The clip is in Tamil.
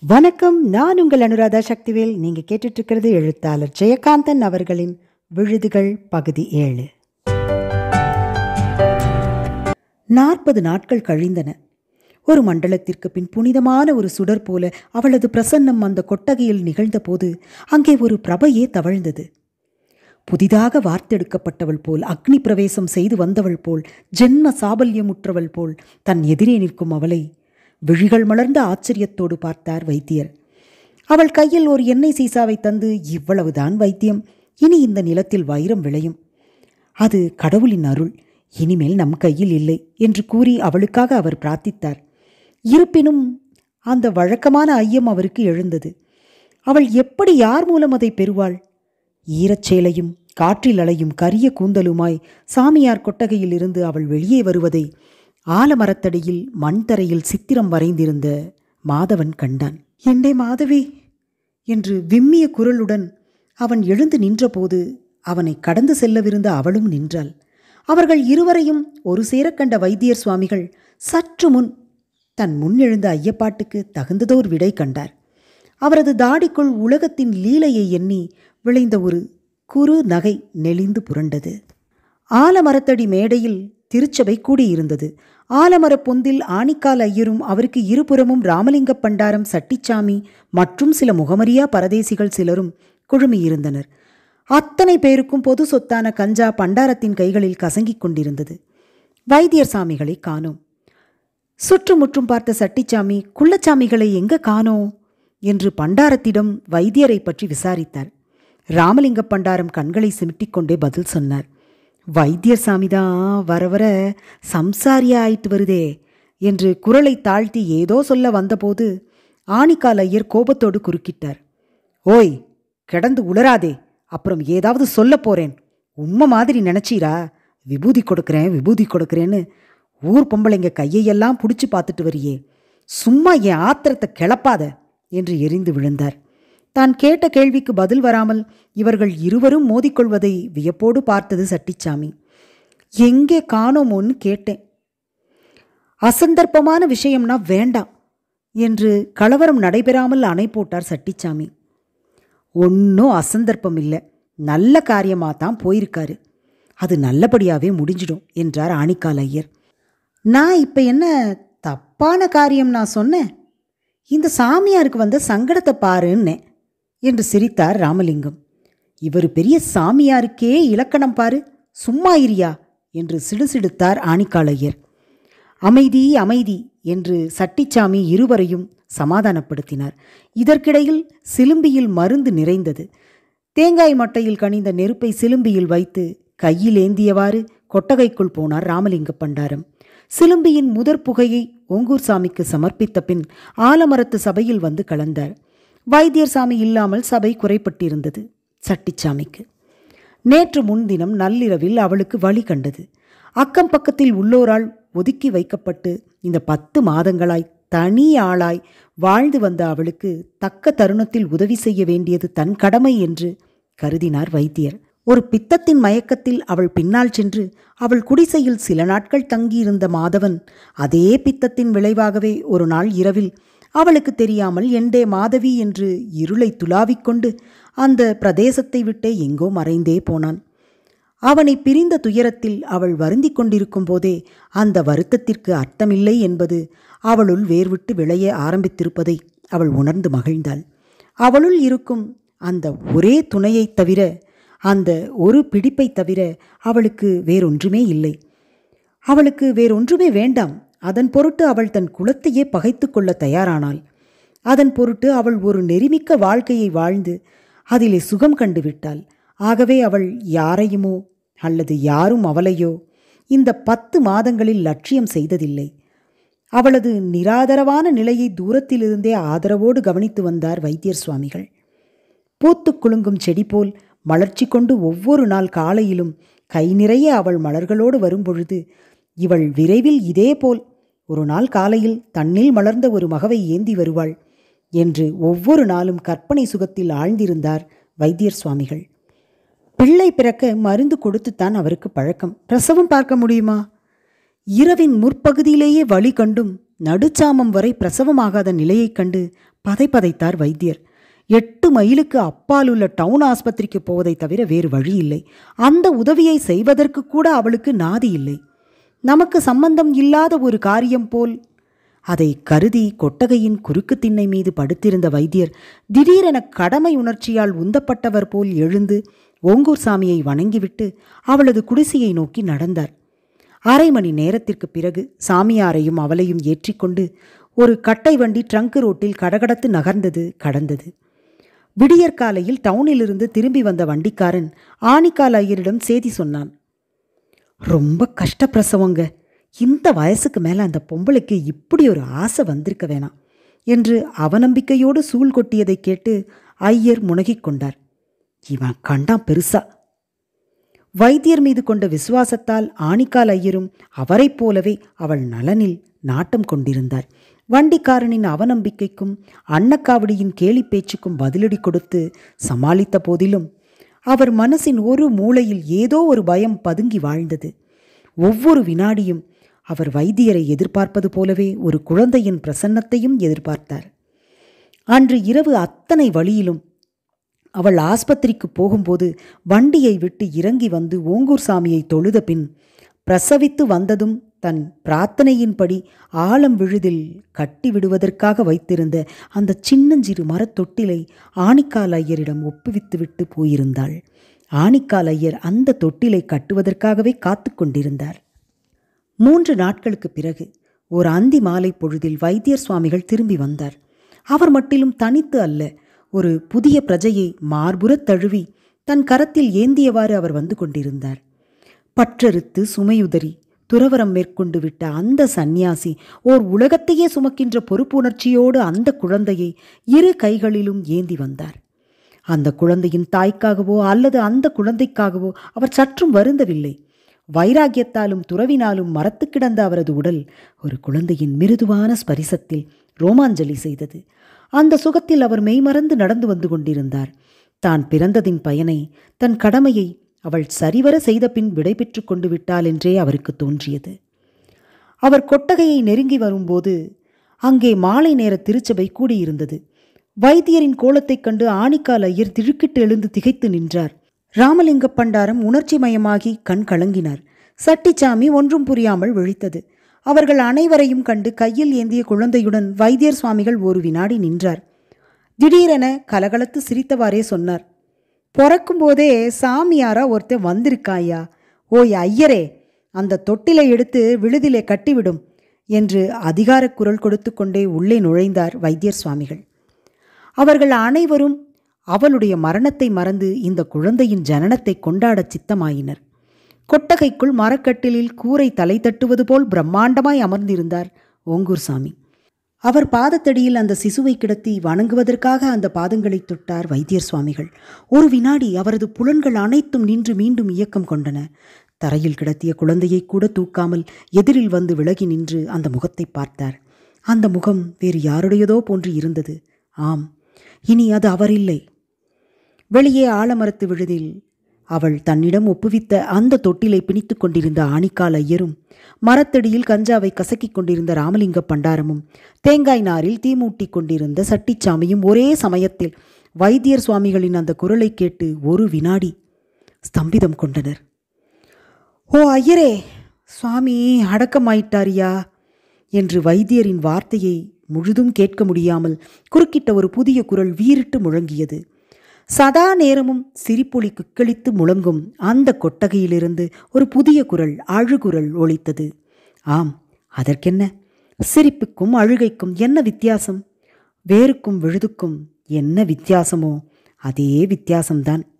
வணக்கம் நான் உங்கள் அனுராதா சக்திவேல் நீங்க கேட்டுட்டு இருக்கிறது எழுத்தாளர் ஜெயகாந்தன் அவர்களின் விழுதுகள் பகுதி ஏழு நாற்பது நாட்கள் கழிந்தன ஒரு மண்டலத்திற்கு பின் புனிதமான ஒரு சுடர் போல அவளது பிரசன்னம் அந்த கொட்டகையில் நிகழ்ந்தபோது அங்கே ஒரு பிரபையே தவழ்ந்தது புதிதாக வார்த்தெடுக்கப்பட்டவள் போல் அக்னி பிரவேசம் செய்து வந்தவள் போல் ஜென்ம சாபல்யமுற்றவள் போல் தன் எதிரே நிற்கும் அவளை விழிகள் மலர்ந்த ஆச்சரியத்தோடு பார்த்தார் வைத்தியர் அவள் கையில் ஒரு எண்ணெய் சீசாவை தந்து இவ்வளவுதான் வைத்தியம் இனி இந்த நிலத்தில் வைரம் விளையும் அது கடவுளின் அருள் இனிமேல் நம் கையில் இல்லை என்று கூறி அவளுக்காக அவர் பிரார்த்தித்தார் இருப்பினும் அந்த வழக்கமான ஐயம் அவருக்கு எழுந்தது அவள் எப்படி யார் மூலம் அதை பெறுவாள் ஈரச்சேலையும் காற்றில் அலையும் கரிய கூந்தலுமாய் சாமியார் கொட்டகையில் இருந்து அவள் வெளியே வருவதை ஆலமரத்தடியில் மண் தரையில் சித்திரம் வரைந்திருந்த மாதவன் கண்டான் என்னே மாதவி என்று விம்மிய குரலுடன் அவன் எழுந்து நின்றபோது அவனை கடந்து செல்லவிருந்த அவளும் நின்றாள் அவர்கள் இருவரையும் ஒரு சேரக் கண்ட வைத்தியர் சுவாமிகள் சற்று முன் தன் முன் எழுந்த ஐயப்பாட்டுக்கு தகுந்ததோர் விடை கண்டார் அவரது தாடிக்குள் உலகத்தின் லீலையை எண்ணி விளைந்த ஒரு குறு நகை நெளிந்து புரண்டது ஆலமரத்தடி மேடையில் திருச்சபை கூடியிருந்தது ஆலமரப் பொந்தில் ஆணிக்கால் ஐயரும் அவருக்கு இருபுறமும் ராமலிங்க பண்டாரம் சட்டிச்சாமி மற்றும் சில முகமரியா பரதேசிகள் சிலரும் குழுமியிருந்தனர் அத்தனை பேருக்கும் பொது சொத்தான கஞ்சா பண்டாரத்தின் கைகளில் கசங்கிக் கொண்டிருந்தது வைத்தியர் சாமிகளை காணோம் சுற்றுமுற்றும் பார்த்த சட்டிச்சாமி குள்ளச்சாமிகளை எங்க காணோம் என்று பண்டாரத்திடம் வைத்தியரை பற்றி விசாரித்தார் ராமலிங்க பண்டாரம் கண்களை சிமிட்டிக் கொண்டே பதில் சொன்னார் வைத்தியர் சாமிதான் வர வர சம்சாரியா ஆயிட்டு வருதே என்று குரலை தாழ்த்தி ஏதோ சொல்ல வந்தபோது ஆணிக்கால் ஐயர் கோபத்தோடு குறுக்கிட்டார் ஓய் கிடந்து உளராதே அப்புறம் ஏதாவது சொல்ல போறேன் உம்மை மாதிரி நினைச்சீரா விபூதி கொடுக்குறேன் விபூதி கொடுக்குறேன்னு ஊர் பொம்பளைங்க கையையெல்லாம் பிடிச்சி பார்த்துட்டு வரியே சும்மா என் ஆத்திரத்தை கிளப்பாத என்று எரிந்து விழுந்தார் தான் கேட்ட கேள்விக்கு பதில் வராமல் இவர்கள் இருவரும் மோதிக்கொள்வதை வியப்போடு பார்த்தது சட்டிச்சாமி எங்கே காணோமோன்னு கேட்டேன் அசந்தர்ப்பமான விஷயம்னா வேண்டாம் என்று கலவரம் நடைபெறாமல் அணை போட்டார் சட்டிச்சாமி ஒன்றும் அசந்தர்ப்பம் இல்லை நல்ல காரியமாக தான் போயிருக்காரு அது நல்லபடியாகவே முடிஞ்சிடும் என்றார் ஆணிக்கால் ஐயர் நான் இப்போ என்ன தப்பான காரியம் நான் சொன்னேன் இந்த சாமியாருக்கு வந்த சங்கடத்தை பாருன்னேன் என்று சிரித்தார் ராமலிங்கம் இவர் பெரிய சாமியாருக்கே இலக்கணம் பாரு சும்மா இரியா என்று சிடுசிடுத்தார் ஆணிக்காளையர் அமைதி அமைதி என்று சட்டிச்சாமி இருவரையும் சமாதானப்படுத்தினார் இதற்கிடையில் சிலும்பியில் மருந்து நிறைந்தது தேங்காய் மட்டையில் கனிந்த நெருப்பை சிலும்பியில் வைத்து கையில் ஏந்தியவாறு கொட்டகைக்குள் போனார் ராமலிங்க பண்டாரம் சிலும்பியின் முதற் புகையை ஓங்கூர் சாமிக்கு சமர்ப்பித்த பின் ஆலமரத்து சபையில் வந்து கலந்தார் வைத்தியர் சாமி இல்லாமல் சபை குறைப்பட்டிருந்தது சட்டிச்சாமிக்கு நேற்று முன்தினம் நள்ளிரவில் அவளுக்கு வழி கண்டது அக்கம் பக்கத்தில் உள்ளோரால் ஒதுக்கி வைக்கப்பட்டு இந்த பத்து மாதங்களாய் தனி ஆளாய் வாழ்ந்து வந்த அவளுக்கு தக்க தருணத்தில் உதவி செய்ய வேண்டியது தன் கடமை என்று கருதினார் வைத்தியர் ஒரு பித்தத்தின் மயக்கத்தில் அவள் பின்னால் சென்று அவள் குடிசையில் சில நாட்கள் தங்கியிருந்த மாதவன் அதே பித்தத்தின் விளைவாகவே ஒரு நாள் இரவில் அவளுக்கு தெரியாமல் எண்டே மாதவி என்று இருளை துலாவிக்கொண்டு அந்த பிரதேசத்தை விட்டே எங்கோ மறைந்தே போனான் அவனை பிரிந்த துயரத்தில் அவள் வருந்திக் கொண்டிருக்கும் போதே அந்த வருத்தத்திற்கு அர்த்தமில்லை என்பது அவளுள் வேர்விட்டு விளைய ஆரம்பித்திருப்பதை அவள் உணர்ந்து மகிழ்ந்தாள் அவளுள் இருக்கும் அந்த ஒரே துணையைத் தவிர அந்த ஒரு பிடிப்பை தவிர அவளுக்கு வேறொன்றுமே இல்லை அவளுக்கு வேறொன்றுமே வேண்டாம் அதன் பொருட்டு அவள் தன் குலத்தையே பகைத்து கொள்ள தயாரானாள் அதன் பொருட்டு அவள் ஒரு நெறிமிக்க வாழ்க்கையை வாழ்ந்து அதிலே சுகம் கண்டு விட்டாள் ஆகவே அவள் யாரையுமோ அல்லது யாரும் அவளையோ இந்த பத்து மாதங்களில் லட்சியம் செய்ததில்லை அவளது நிராதரவான நிலையை தூரத்திலிருந்தே ஆதரவோடு கவனித்து வந்தார் வைத்தியர் சுவாமிகள் பூத்துக் குலுங்கும் செடி போல் மலர்ச்சி கொண்டு ஒவ்வொரு நாள் காலையிலும் கை நிறைய அவள் மலர்களோடு வரும்பொழுது இவள் விரைவில் இதேபோல் ஒரு நாள் காலையில் தன்னில் மலர்ந்த ஒரு மகவை ஏந்தி வருவாள் என்று ஒவ்வொரு நாளும் கற்பனை சுகத்தில் ஆழ்ந்திருந்தார் வைத்தியர் சுவாமிகள் பிள்ளை பிறக்க மருந்து கொடுத்துத்தான் அவருக்கு பழக்கம் பிரசவம் பார்க்க முடியுமா இரவின் முற்பகுதியிலேயே வழி கண்டும் நடுச்சாமம் வரை பிரசவமாகாத நிலையைக் கண்டு பதைப்பதைத்தார் வைத்தியர் எட்டு மைலுக்கு அப்பால் உள்ள டவுன் ஆஸ்பத்திரிக்கு போவதை தவிர வேறு வழி இல்லை அந்த உதவியை செய்வதற்கு கூட அவளுக்கு நாதி இல்லை நமக்கு சம்பந்தம் இல்லாத ஒரு காரியம் போல் அதை கருதி கொட்டகையின் குறுக்கு திண்ணை மீது படுத்திருந்த வைத்தியர் திடீரென கடமை உணர்ச்சியால் உந்தப்பட்டவர் போல் எழுந்து ஓங்கூர் சாமியை வணங்கிவிட்டு அவளது குடிசையை நோக்கி நடந்தார் அரை மணி நேரத்திற்கு பிறகு சாமியாரையும் அவளையும் ஏற்றிக்கொண்டு ஒரு கட்டை வண்டி ட்ரங்க் ரோட்டில் கடகடத்து நகர்ந்தது கடந்தது விடியற்காலையில் டவுனிலிருந்து திரும்பி வந்த வண்டிக்காரன் ஆணிக்கால் ஐயரிடம் செய்தி சொன்னான் ரொம்ப கஷ்டப்பிரசவங்க இந்த வயசுக்கு மேலே அந்த பொம்பளைக்கு இப்படி ஒரு ஆசை வந்திருக்க வேணாம் என்று அவநம்பிக்கையோடு சூழ் கொட்டியதை கேட்டு ஐயர் முனகிக் கொண்டார் இவன் கண்டான் பெருசா வைத்தியர் மீது கொண்ட விசுவாசத்தால் ஆணிக்கால் ஐயரும் அவரைப் போலவே அவள் நலனில் நாட்டம் கொண்டிருந்தார் வண்டிக்காரனின் அவநம்பிக்கைக்கும் அன்னக்காவடியின் கேலி பேச்சுக்கும் பதிலடி கொடுத்து சமாளித்த போதிலும் அவர் மனசின் ஒரு மூலையில் ஏதோ ஒரு பயம் பதுங்கி வாழ்ந்தது ஒவ்வொரு வினாடியும் அவர் வைத்தியரை எதிர்பார்ப்பது போலவே ஒரு குழந்தையின் பிரசன்னத்தையும் எதிர்பார்த்தார் அன்று இரவு அத்தனை வழியிலும் அவள் ஆஸ்பத்திரிக்கு போகும்போது வண்டியை விட்டு இறங்கி வந்து ஓங்கூர் சாமியை தொழுத பின் பிரசவித்து வந்ததும் தன் பிரார்த்தனையின்படி ஆழம் விழுதில் கட்டி விடுவதற்காக வைத்திருந்த அந்த சின்னஞ்சிறு மரத்தொட்டிலை ஆணிக்கால் ஐயரிடம் ஒப்புவித்துவிட்டு போயிருந்தாள் ஆணிக்கால் ஐயர் அந்த தொட்டிலை கட்டுவதற்காகவே காத்து கொண்டிருந்தார் மூன்று நாட்களுக்கு பிறகு ஒரு அந்தி மாலை பொழுதில் வைத்தியர் சுவாமிகள் திரும்பி வந்தார் அவர் மட்டிலும் தனித்து அல்ல ஒரு புதிய பிரஜையை மார்புறத் தழுவி தன் கரத்தில் ஏந்தியவாறு அவர் வந்து கொண்டிருந்தார் பற்றறுத்து சுமையுதறி துறவரம் மேற்கொண்டு விட்ட அந்த சந்நியாசி ஓர் உலகத்தையே சுமக்கின்ற பொறுப்புணர்ச்சியோடு அந்த குழந்தையை இரு கைகளிலும் ஏந்தி வந்தார் அந்த குழந்தையின் தாய்க்காகவோ அல்லது அந்த குழந்தைக்காகவோ அவர் சற்றும் வருந்தவில்லை வைராகியத்தாலும் துறவினாலும் மரத்து கிடந்த அவரது உடல் ஒரு குழந்தையின் மிருதுவான ஸ்பரிசத்தில் ரோமாஞ்சலி செய்தது அந்த சுகத்தில் அவர் மெய்மறந்து நடந்து வந்து கொண்டிருந்தார் தான் பிறந்ததின் பயனை தன் கடமையை அவள் சரிவர செய்த பின் விடைபெற்று கொண்டு விட்டாள் என்றே அவருக்கு தோன்றியது அவர் கொட்டகையை நெருங்கி வரும்போது அங்கே மாலை நேர திருச்சபை கூடியிருந்தது வைத்தியரின் கோலத்தைக் கண்டு ஆணிக்கால் ஐயர் திடுக்கிட்டு எழுந்து திகைத்து நின்றார் ராமலிங்க பண்டாரம் உணர்ச்சிமயமாகி கண் கலங்கினார் சட்டிச்சாமி ஒன்றும் புரியாமல் விழித்தது அவர்கள் அனைவரையும் கண்டு கையில் ஏந்திய குழந்தையுடன் வைத்தியர் சுவாமிகள் ஒரு வினாடி நின்றார் திடீரென கலகலத்து சிரித்தவாறே சொன்னார் பிறக்கும் போதே சாமியாரா ஒருத்தன் வந்திருக்காயா ஓய் ஐயரே அந்த தொட்டிலை எடுத்து விழுதிலே கட்டிவிடும் என்று அதிகார குரல் கொடுத்து கொண்டே உள்ளே நுழைந்தார் வைத்தியர் சுவாமிகள் அவர்கள் அனைவரும் அவளுடைய மரணத்தை மறந்து இந்த குழந்தையின் ஜனனத்தை கொண்டாடச் சித்தமாயினர் கொட்டகைக்குள் மரக்கட்டிலில் கூரை தலை தட்டுவது போல் பிரம்மாண்டமாய் அமர்ந்திருந்தார் ஓங்கூர் சாமி அவர் பாதத்தடியில் அந்த சிசுவை கிடத்தி வணங்குவதற்காக அந்த பாதங்களை தொட்டார் வைத்தியர் சுவாமிகள் ஒரு வினாடி அவரது புலன்கள் அனைத்தும் நின்று மீண்டும் இயக்கம் கொண்டன தரையில் கிடத்திய குழந்தையை கூட தூக்காமல் எதிரில் வந்து விலகி நின்று அந்த முகத்தை பார்த்தார் அந்த முகம் வேறு யாருடையதோ போன்று இருந்தது ஆம் இனி அது அவரில்லை வெளியே ஆலமரத்து விழுதில் அவள் தன்னிடம் ஒப்புவித்த அந்த தொட்டிலை பிணித்துக் கொண்டிருந்த ஆணிக்கால் ஐயரும் மரத்தடியில் கஞ்சாவை கசக்கிக் கொண்டிருந்த ராமலிங்க பண்டாரமும் தேங்காய் நாரில் தீமூட்டி கொண்டிருந்த சட்டிச்சாமியும் ஒரே சமயத்தில் வைத்தியர் சுவாமிகளின் அந்த குரலை கேட்டு ஒரு வினாடி ஸ்தம்பிதம் கொண்டனர் ஓ ஐயரே சுவாமி அடக்கமாயிட்டாரியா என்று வைத்தியரின் வார்த்தையை முழுதும் கேட்க முடியாமல் குறுக்கிட்ட ஒரு புதிய குரல் வீறிட்டு முழங்கியது சதா நேரமும் சிரிப்பொலி குக்களித்து முழங்கும் அந்த கொட்டகையிலிருந்து ஒரு புதிய குரல் அழுகுரல் ஒலித்தது ஆம் அதற்கென்ன சிரிப்புக்கும் அழுகைக்கும் என்ன வித்தியாசம் வேருக்கும் விழுதுக்கும் என்ன வித்தியாசமோ அதே வித்தியாசம்தான்